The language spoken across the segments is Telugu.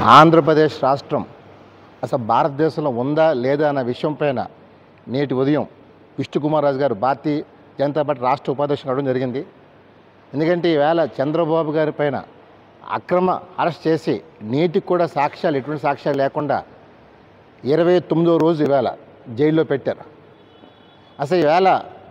ఆంధ్రప్రదేశ్ రాష్ట్రం అసలు భారతదేశంలో ఉందా లేదా అన్న విషయం పైన నేటి ఉదయం విష్ణుకుమార్ రాజు గారు భారతీయ జనతా పార్టీ రాష్ట్ర ఉపాధ్యక్షుడు అవడం జరిగింది ఎందుకంటే ఈవేళ చంద్రబాబు గారి పైన అక్రమ అరెస్ట్ చేసి నేటికి కూడా సాక్ష్యాలు ఎటువంటి సాక్ష్యాలు లేకుండా ఇరవై తొమ్మిదో రోజు ఈవేళ జైల్లో పెట్టారు అసలు ఈవేళ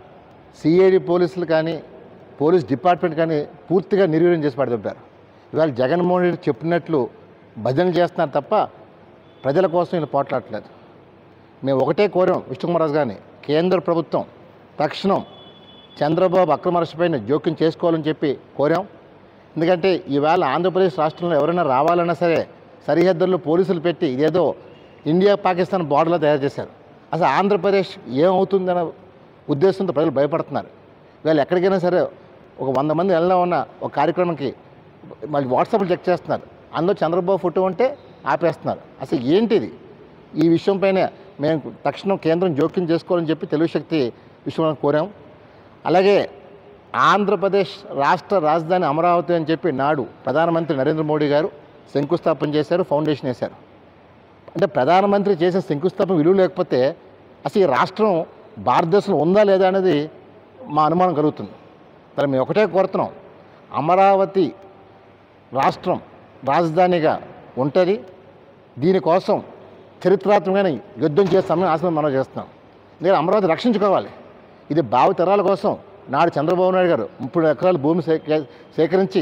సిఐడి పోలీసులు కానీ పోలీస్ డిపార్ట్మెంట్ కానీ పూర్తిగా నిర్వీర్యం చేసి పడుతుంటారు ఇవాళ జగన్మోహన్ రెడ్డి చెప్పినట్లు భజనలు చేస్తున్నారు తప్ప ప్రజల కోసం వీళ్ళు పోట్లాడట్లేదు మేము ఒకటే కోరాం విష్ణుకుమారాజు గారిని కేంద్ర ప్రభుత్వం తక్షణం చంద్రబాబు అక్రమ అరెస్టుపైన జోక్యం చేసుకోవాలని చెప్పి కోరాం ఎందుకంటే ఈవేళ ఆంధ్రప్రదేశ్ రాష్ట్రంలో ఎవరైనా రావాలన్నా సరే సరిహద్దుల్లో పోలీసులు పెట్టి ఇదేదో ఇండియా పాకిస్తాన్ బార్డర్లో తయారు చేశారు అసలు ఆంధ్రప్రదేశ్ ఏమవుతుందన్న ఉద్దేశంతో ప్రజలు భయపడుతున్నారు వీళ్ళు ఎక్కడికైనా సరే ఒక వంద మంది వెళ్ళినా ఉన్న ఒక కార్యక్రమంకి మళ్ళీ వాట్సాప్లో చెక్ చేస్తున్నారు అందులో చంద్రబాబు ఫోటో ఉంటే ఆపేస్తున్నారు అసలు ఏంటిది ఈ విషయంపైన మేము తక్షణం కేంద్రం జోక్యం చేసుకోవాలని చెప్పి తెలుగు శక్తి విషయంలో కోరాం అలాగే ఆంధ్రప్రదేశ్ రాష్ట్ర రాజధాని అమరావతి అని చెప్పి నాడు ప్రధానమంత్రి నరేంద్ర మోడీ గారు శంకుస్థాపన చేశారు ఫౌండేషన్ వేశారు అంటే ప్రధానమంత్రి చేసిన శంకుస్థాపన విలువ లేకపోతే అసలు ఈ రాష్ట్రం భారతదేశంలో ఉందా లేదా అనేది మా అనుమానం కలుగుతుంది మరి మేము ఒకటే కోరుతున్నాం అమరావతి రాష్ట్రం రాజధానిగా ఉంటుంది దీనికోసం చరిత్రాత్మకమైన యుద్ధం చేసే సమయం ఆసనం మనం చేస్తున్నాం నేను అమరావతి రక్షించుకోవాలి ఇది భావితరాల కోసం నాడు చంద్రబాబు నాయుడు గారు ముప్పై ఎకరాల భూమి సేక- సేకరించి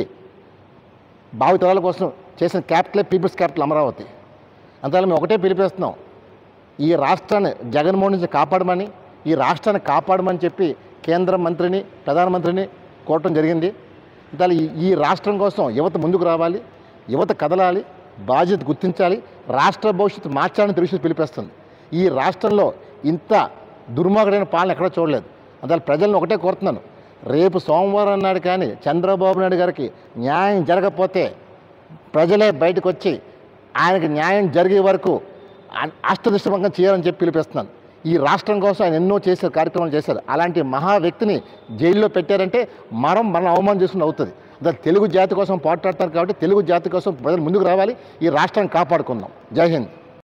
భావితరాల కోసం చేసిన క్యాపిటల్ పీపుల్స్ క్యాపిటల్ అమరావతి అందువల్ల మేము ఒకటే పిలిపిస్తున్నాం ఈ రాష్ట్రాన్ని జగన్మోహన్ నుంచి కాపాడమని ఈ రాష్ట్రాన్ని కాపాడమని చెప్పి కేంద్ర మంత్రిని ప్రధానమంత్రిని కోరటం జరిగింది అందువల్ల ఈ ఈ రాష్ట్రం కోసం యువత ముందుకు రావాలి యువత కదలాలి బాధ్యత గుర్తించాలి రాష్ట్ర భవిష్యత్తు మార్చాలని తెలుసు పిలిపిస్తుంది ఈ రాష్ట్రంలో ఇంత దుర్మార్గుడైన పాలన ఎక్కడా చూడలేదు అందువల్ల ప్రజలను ఒకటే కోరుతున్నాను రేపు సోమవారం నాడు కానీ చంద్రబాబు నాయుడు గారికి న్యాయం జరగకపోతే ప్రజలే బయటకు వచ్చి ఆయనకి న్యాయం జరిగే వరకు అ- అష్టదిష్టమంగా చేయాలని చెప్పి పిలిపిస్తున్నాను ఈ రాష్ట్రం కోసం ఆయన ఎన్నో చేశారు కార్యక్రమాలు చేశారు అలాంటి మహా వ్యక్తిని జైల్లో పెట్టారంటే మనం మనం అవమానం చేసుకుని అవుతుంది అదే తెలుగు జాతి కోసం పోట్లాడతారు కాబట్టి తెలుగు జాతి కోసం ప్రజలు ముందుకు రావాలి ఈ రాష్ట్రాన్ని కాపాడుకుందాం జై హింద్